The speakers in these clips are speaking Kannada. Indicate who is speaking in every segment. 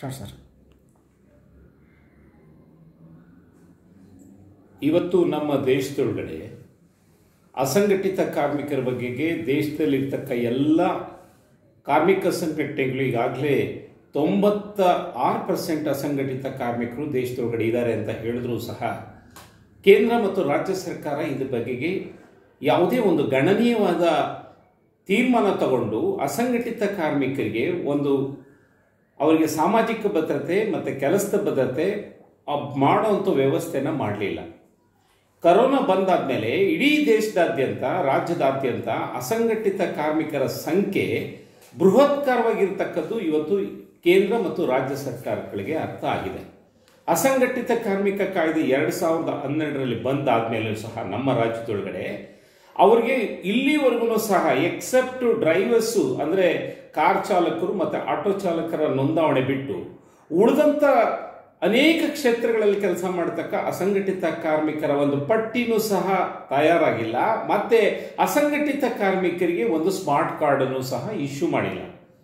Speaker 1: ಸ್ಟಾರ್ಟ್ ಸರ್
Speaker 2: ಇವತ್ತು ನಮ್ಮ ದೇಶದೊಳಗಡೆ ಅಸಂಘಟಿತ ಕಾರ್ಮಿಕರ ಬಗೆಗೆ ದೇಶದಲ್ಲಿರ್ತಕ್ಕ ಎಲ್ಲ ಕಾರ್ಮಿಕ ಸಂಘಟನೆಗಳು ಈಗಾಗಲೇ ತೊಂಬತ್ತ ಆರು ಪರ್ಸೆಂಟ್ ಅಸಂಘಟಿತ ಕಾರ್ಮಿಕರು ದೇಶದೊಳಗಡೆ ಇದ್ದಾರೆ ಅಂತ ಹೇಳಿದ್ರು ಸಹ ಕೇಂದ್ರ ಮತ್ತು ರಾಜ್ಯ ಸರ್ಕಾರ ಇದ್ರ ಬಗೆಗೆ ಯಾವುದೇ ಒಂದು ಗಣನೀಯವಾದ ತೀರ್ಮಾನ ತಗೊಂಡು ಅಸಂಘಟಿತ ಕಾರ್ಮಿಕರಿಗೆ ಒಂದು ಅವರಿಗೆ ಸಾಮಾಜಿಕ ಭದ್ರತೆ ಮತ್ತು ಕೆಲಸದ ಭದ್ರತೆ ಅಬ್- ಮಾಡೋವಂಥ ವ್ಯವಸ್ಥೆನ ಮಾಡಲಿಲ್ಲ ಕರೋನಾ ಬಂದಾದ್ಮೇಲೆ ಇಡೀ ದೇಶದಾದ್ಯಂತ ರಾಜ್ಯದಾದ್ಯಂತ ಅಸಂಘಟಿತ ಕಾರ್ಮಿಕರ ಸಂಖ್ಯೆ ಬೃಹತ್ಕಾರವಾಗಿರ್ತಕ್ಕದ್ದು ಇವತ್ತು ಕೇಂದ್ರ ಮತ್ತು ರಾಜ್ಯ ಸರ್ಕಾರಗಳಿಗೆ ಅರ್ಥ ಆಗಿದೆ ಅಸಂಘಟಿತ ಕಾರ್ಮಿಕ ಕಾಯ್ದೆ ಎರಡು ಸಾವಿರದ ಹನ್ನೆರಡರಲ್ಲಿ ಬಂದಾದ್ಮೇಲೂ ಸಹ ನಮ್ಮ ರಾಜ್ಯದೊಳಗಡೆ ಅವ್ರಿಗೆ ಇಲ್ಲಿವರೆಗೂ ಸಹ ಎಕ್ಸೆಪ್ಟ್ ಡ್ರೈವರ್ಸು ಅಂದರೆ ಕಾರ್ ಚಾಲಕರು ಮತ್ತು ಆಟೋ ಚಾಲಕರ ನೋಂದಾವಣೆ ಬಿಟ್ಟು ಉಳಿದಂಥ ಅನೇಕ ಕ್ಷೇತ್ರಗಳಲ್ಲಿ ಕೆಲಸ ಮಾಡತಕ್ಕ ಅಸಂಘಟಿತ ಕಾರ್ಮಿಕರ ಒಂದು ಪಟ್ಟಿನೂ ಸಹ ತಯಾರಾಗಿಲ್ಲ ಮತ್ತೆ ಅಸಂಘಟಿತ ಕಾರ್ಮಿಕರಿಗೆ ಒಂದು ಸ್ಮಾರ್ಟ್ ಕಾರ್ಡ್ ಅನ್ನು ಸಹ ಇಶ್ಯೂ ಮಾಡಿಲ್ಲ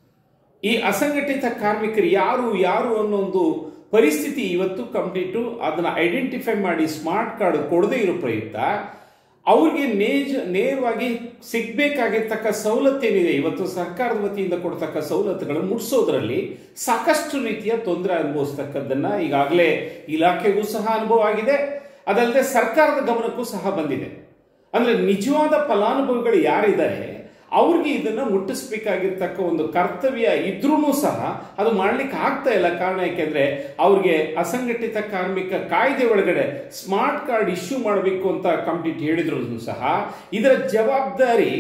Speaker 2: ಈ ಅಸಂಘಟಿತ ಕಾರ್ಮಿಕರು ಯಾರು ಯಾರು ಅನ್ನೋ ಒಂದು ಪರಿಸ್ಥಿತಿ ಇವತ್ತು ಕಂಪ್ಲೀಟು ಅದನ್ನ ಐಡೆಂಟಿಫೈ ಮಾಡಿ ಸ್ಮಾರ್ಟ್ ಕಾರ್ಡ್ ಕೊಡದೇ ಇರೋ ಪ್ರಯುಕ್ತ ಅವ್ರಿಗೆ ನೇಜ ನೇರವಾಗಿ ಸಿಗ್ಬೇಕಾಗಿರ್ತಕ್ಕ ಸವಲತ್ತೇನಿದೆ ಇವತ್ತು ಸರ್ಕಾರದ ವತಿಯಿಂದ ಕೊಡ್ತಕ್ಕ ಸವಲತ್ತುಗಳನ್ನು ಮುಟ್ಸೋದ್ರಲ್ಲಿ ಸಾಕಷ್ಟು ರೀತಿಯ ತೊಂದರೆ ಅನುಭವಿಸ್ತಕ್ಕದ್ದನ್ನ ಈಗಾಗಲೇ ಇಲಾಖೆಗೂ ಸಹ ಅನುಭವ ಆಗಿದೆ ಅದಲ್ಲದೆ ಸರ್ಕಾರದ ಗಮನಕ್ಕೂ ಸಹ ಬಂದಿದೆ ಅಂದ್ರೆ ನಿಜವಾದ ಫಲಾನುಭವಿಗಳು ಯಾರಿದ್ದಾರೆ ಅವ್ರಿಗೆ ಇದನ್ನ ಮುಟ್ಟಿಸ್ಬೇಕಾಗಿರ್ತಕ್ಕ ಒಂದು ಕರ್ತವ್ಯ ಇದ್ರೂ ಸಹ ಅದು ಮಾಡ್ಲಿಕ್ಕೆ ಆಗ್ತಾ ಇಲ್ಲ ಕಾರಣ ಯಾಕೆಂದ್ರೆ ಅವ್ರಿಗೆ ಅಸಂಘಟಿತ ಕಾರ್ಮಿಕ ಕಾಯ್ದೆ ಒಳಗಡೆ ಸ್ಮಾರ್ಟ್ ಕಾರ್ಡ್ ಇಶ್ಯೂ ಮಾಡಬೇಕು ಅಂತ ಕಂಪ್ಲೀಟ್ ಹೇಳಿದ್ರು ಸಹ ಇದರ ಜವಾಬ್ದಾರಿ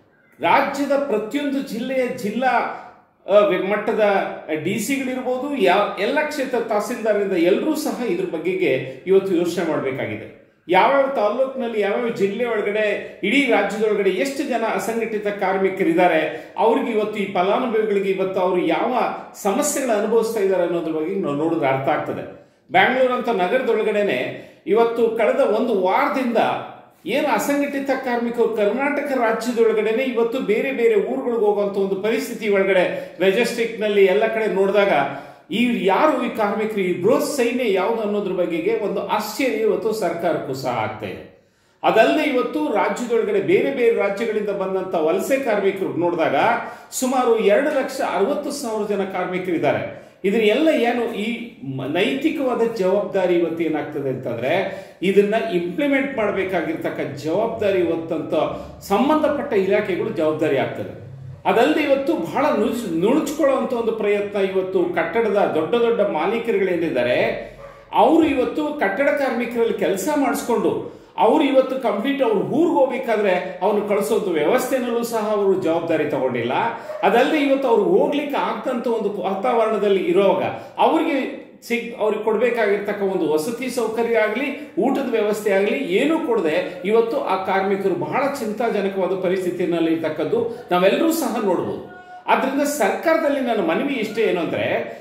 Speaker 2: ರಾಜ್ಯದ ಪ್ರತಿಯೊಂದು ಜಿಲ್ಲೆಯ ಜಿಲ್ಲಾ ಆ, ಮಟ್ಟದ ಡಿ ಸಿಗಳಿರ್ಬೋದು ಯಾವ ಎಲ್ಲ ಕ್ಷೇತ್ರ ತಹಸೀಲ್ದಾರರಿಂದ ಎಲ್ಲರೂ ಸಹ ಇದ್ರ ಬಗೆಗೆ ಇವತ್ತು ಯೋಚನೆ ಮಾಡಬೇಕಾಗಿದೆ ಯಾವ್ಯಾವ ತಾಲ್ಲೂಕಿನಲ್ಲಿ ಯಾವ್ಯಾವ ಜಿಲ್ಲೆ ಒಳಗಡೆ ಇಡೀ ರಾಜ್ಯದೊಳಗಡೆ ಎಷ್ಟು ಜನ ಅಸಂಘಟಿತ ಕಾರ್ಮಿಕರಿದ್ದಾರೆ ಅವ್ರಿಗೆ ಇವತ್ತು ಈ ಫಲಾನುಭವಿಗಳಿಗೆ ಇವತ್ತು ಅವರು ಯಾವ ಸಮಸ್ಯೆಗಳ ಅನುಭವಿಸ್ತಾ ಇದ್ದಾರೆ ಅನ್ನೋದ್ರ ಬಗ್ಗೆ ನಾವು ನೋಡಿದ್ರೆ ಅರ್ಥ ಆಗ್ತದೆ ಬ್ಯಾಂಗ್ಳೂರ್ ಅಂತ ನಗರದೊಳಗಡೆನೆ ಇವತ್ತು ಕಳೆದ ಒಂದು ವಾರದಿಂದ ಏನು ಅಸಂಘಟಿತ ಕಾರ್ಮಿಕರು ಕರ್ನಾಟಕ ರಾಜ್ಯದೊಳಗಡೆನೆ ಇವತ್ತು ಬೇರೆ ಬೇರೆ ಊರುಗಳಿಗೆ ಹೋಗುವಂತ ಒಂದು ಪರಿಸ್ಥಿತಿ ಒಳಗಡೆ ಮೆಜೆಸ್ಟಿಕ್ ನಲ್ಲಿ ಎಲ್ಲ ಕಡೆ ನೋಡಿದಾಗ ಈ ಯಾರು ಈ ಕಾರ್ಮಿಕರು ಈ ಬೃಹತ್ ಸೈನ್ಯ ಯಾವುದು ಅನ್ನೋದ್ರ ಬಗೆಗೆ ಒಂದು ಆಶ್ಚರ್ಯ ಇವತ್ತು ಸರ್ಕಾರಕ್ಕೂ ಸಹ ಆಗ್ತಾ ಇದೆ ಅದಲ್ಲದೆ ಇವತ್ತು ರಾಜ್ಯದೊಳಗಡೆ ಬೇರೆ ಬೇರೆ ರಾಜ್ಯಗಳಿಂದ ಬಂದಂತ ವಲಸೆ ಕಾರ್ಮಿಕರು ನೋಡಿದಾಗ ಸುಮಾರು ಎರಡು ಲಕ್ಷ ಅರವತ್ತು ಸಾವಿರ ಜನ ಕಾರ್ಮಿಕರಿದ್ದಾರೆ ಇದನ್ನೆಲ್ಲ ಏನು ಈ ಮ- ನೈತಿಕವಾದ ಜವಾಬ್ದಾರಿ ಇವತ್ತು ಏನಾಗ್ತದೆ ಅಂತಂದ್ರೆ ಇದನ್ನ ಇಂಪ್ಲಿಮೆಂಟ್ ಮಾಡಬೇಕಾಗಿರ್ತಕ್ಕ ಜವಾಬ್ದಾರಿ ಇವತ್ತಂತ ಸಂಬಂಧಪಟ್ಟ ಇಲಾಖೆಗಳು ಜವಾಬ್ದಾರಿ ಆಗ್ತದೆ ಅದಲ್ಲದೆ ಇವತ್ತು ಬಹಳ ನುಣುಚ್ ನುಣುಚ್ಕೊಳ್ಳುವಂತ ಒಂದು ಪ್ರಯತ್ನ ಇವತ್ತು ಕಟ್ಟಡದ ದೊಡ್ಡ ದೊಡ್ಡ ಮಾಲೀಕರುಗಳೇನಿದ್ದಾರೆ ಅವರು ಇವತ್ತು ಕಟ್ಟಡ ಕಾರ್ಮಿಕರಲ್ಲಿ ಕೆಲಸ ಮಾಡಿಸ್ಕೊಂಡು ಅವ್ರು ಇವತ್ತು ಕಂಪ್ಲೀಟ್ ಅವ್ರ ಊರಿಗೆ ಹೋಗ್ಬೇಕಾದ್ರೆ ಅವ್ನು ಕಳಿಸೋದು ವ್ಯವಸ್ಥೆನಲ್ಲೂ ಸಹ ಅವರು ಜವಾಬ್ದಾರಿ ತಗೊಂಡಿಲ್ಲ ಅದಲ್ಲದೆ ಇವತ್ತು ಅವ್ರು ಹೋಗ್ಲಿಕ್ಕೆ ಆಗ್ತಂತ ಒಂದು ವಾತಾವರಣದಲ್ಲಿ ಇರುವಾಗ ಅವ್ರಿಗೆ ಸಿಗ್ ಅವ್ರಿಗೆ ಕೊಡ್ಬೇಕಾಗಿರ್ತಕ್ಕ ಒಂದು ವಸತಿ ಸೌಕರ್ಯ ಆಗಲಿ ಊಟದ ವ್ಯವಸ್ಥೆ ಆಗಲಿ ಏನೂ ಕೊಡದೆ ಇವತ್ತು ಆ ಕಾರ್ಮಿಕರು ಬಹಳ ಚಿಂತಾಜನಕವಾದ ಪರಿಸ್ಥಿತಿನಲ್ಲಿ ಇರ್ತಕ್ಕದ್ದು ನಾವೆಲ್ಲರೂ ಸಹ ನೋಡ್ಬೋದು ಆದ್ರಿಂದ ಸರ್ಕಾರದಲ್ಲಿ ನನ್ನ ಮನವಿ ಇಷ್ಟೇ ಏನು ಅಂದ್ರೆ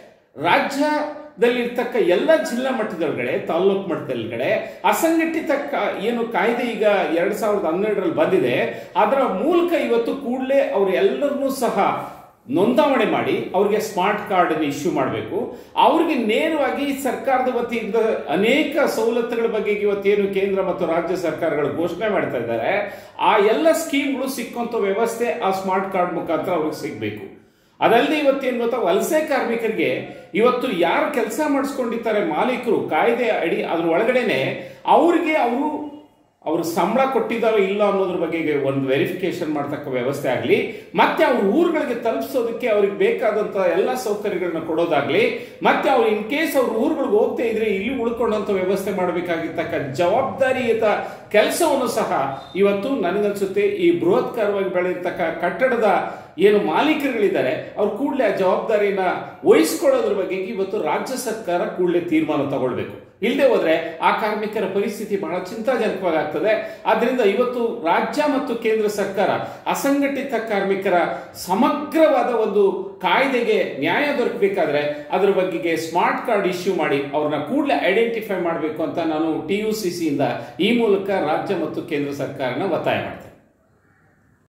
Speaker 2: ರಾಜ್ಯದಲ್ಲಿರ್ತಕ್ಕ ಎಲ್ಲ ಜಿಲ್ಲಾ ಮಟ್ಟದೊಳಗಡೆ ತಾಲ್ಲೂಕು ಮಟ್ಟದೊಳಗಡೆ ಅಸಂಘಟಿತ ಕಾ- ಏನು ಕಾಯ್ದೆ ಈಗ ಎರಡ್ ಸಾವಿರದ ಹನ್ನೆರಡರಲ್ಲಿ ಬಂದಿದೆ ಅದರ ಮೂಲಕ ಇವತ್ತು ಕೂಡಲೇ ಅವ್ರು ಎಲ್ಲರನ್ನೂ ಸಹ ನೋಂದಾವಣೆ ಮಾಡಿ ಅವ್ರಿಗೆ ಸ್ಮಾರ್ಟ್ ಕಾರ್ಡ್ ಅನ್ನು ಇಶ್ಯೂ ಮಾಡಬೇಕು ಅವ್ರಿಗೆ ನೇರವಾಗಿ ಸರ್ಕಾರದ ವತಿಯಿಂದ ಅನೇಕ ಸವಲತ್ತುಗಳ ಬಗ್ಗೆ ಇವತ್ತೇನು ಕೇಂದ್ರ ಮತ್ತು ರಾಜ್ಯ ಸರ್ಕಾರಗಳು ಘೋಷಣೆ ಮಾಡ್ತಾ ಇದ್ದಾರೆ ಆ ಎಲ್ಲ ಸ್ಕೀಮ್ಗಳು ಸಿಕ್ಕುವಂತ ವ್ಯವಸ್ಥೆ ಆ ಸ್ಮಾರ್ಟ್ ಕಾರ್ಡ್ ಮುಖಾಂತರ ಅವ್ರಿಗೆ ಸಿಗಬೇಕು ಅದಲ್ಲದೆ ಇವತ್ತೇನು ಗೊತ್ತಾ ವಲಸೆ ಕಾರ್ಮಿಕರಿಗೆ ಇವತ್ತು ಯಾರು ಕೆಲಸ ಮಾಡಿಸ್ಕೊಂಡಿರ್ತಾರೆ ಮಾಲೀಕರು ಕಾಯ್ದೆ ಅಡಿ ಅದ್ರ ಒಳಗಡೆನೆ ಅವ್ರಿಗೆ ಅವರು ಅವರು ಸಂಬಳ ಕೊಟ್ಟಿದ್ದಾರೋ ಇಲ್ಲ ಅನ್ನೋದ್ರ ಬಗ್ಗೆ ಒಂದು ವೆರಿಫಿಕೇಶನ್ ಮಾಡ್ತಕ್ಕ ವ್ಯವಸ್ಥೆ ಆಗಲಿ ಮತ್ತೆ ಅವ್ರ ಊರುಗಳಿಗೆ ತಲುಪಿಸೋದಕ್ಕೆ ಅವ್ರಿಗೆ ಬೇಕಾದಂತ ಎಲ್ಲ ಸೌಕರ್ಯಗಳನ್ನ ಕೊಡೋದಾಗ್ಲಿ ಮತ್ತೆ ಅವ್ರು ಇನ್ ಕೇಸ್ ಅವ್ರ ಊರುಗಳಿಗೆ ಹೋಗ್ತಾ ಇದ್ರೆ ಇಲ್ಲಿ ಉಳ್ಕೊಂಡಂತ ವ್ಯವಸ್ಥೆ ಮಾಡಬೇಕಾಗಿರ್ತಕ್ಕ ಜವಾಬ್ದಾರಿಯುತ ಕೆಲಸವನ್ನು ಸಹ ಇವತ್ತು ನನಗನ್ಸುತ್ತೆ ಈ ಬೃಹತ್ಕಾರವಾಗಿ ಬೆಳೆದಿರ್ತಕ್ಕ ಕಟ್ಟಡದ ಏನು ಮಾಲೀಕರುಗಳಿದ್ದಾರೆ ಅವ್ರು ಕೂಡಲೇ ಆ ಜವಾಬ್ದಾರಿನ ವಹಿಸ್ಕೊಳ್ಳೋದ್ರ ಬಗ್ಗೆ ಇವತ್ತು ರಾಜ್ಯ ಸರ್ಕಾರ ಕೂಡಲೇ ತೀರ್ಮಾನ ತಗೊಳ್ಬೇಕು ಇಲ್ಲದೆ ಹೋದ್ರೆ ಆ ಕಾರ್ಮಿಕರ ಪರಿಸ್ಥಿತಿ ಬಹಳ ಚಿಂತಾಜನಕವಾಗಿ ಆಗ್ತದೆ ಆದ್ರಿಂದ ಇವತ್ತು ರಾಜ್ಯ ಮತ್ತು ಕೇಂದ್ರ ಸರ್ಕಾರ ಅಸಂಘಟಿತ ಕಾರ್ಮಿಕರ ಸಮಗ್ರವಾದ ಒಂದು ಕಾಯ್ದೆಗೆ ನ್ಯಾಯ ದೊರಕಬೇಕಾದ್ರೆ ಅದ್ರ ಬಗೆಗೆ ಸ್ಮಾರ್ಟ್ ಕಾರ್ಡ್ ಇಶ್ಯೂ ಮಾಡಿ ಅವ್ರನ್ನ ಕೂಡಲೇ ಐಡೆಂಟಿಫೈ ಮಾಡಬೇಕು ಅಂತ ನಾನು ಟಿ ಯು ಸಿ ಸಿಯಿಂದ ಈ ಮೂಲಕ ರಾಜ್ಯ ಮತ್ತು ಕೇಂದ್ರ ಸರ್ಕಾರನ ಒತ್ತಾಯ ಮಾಡ್ತೇನೆ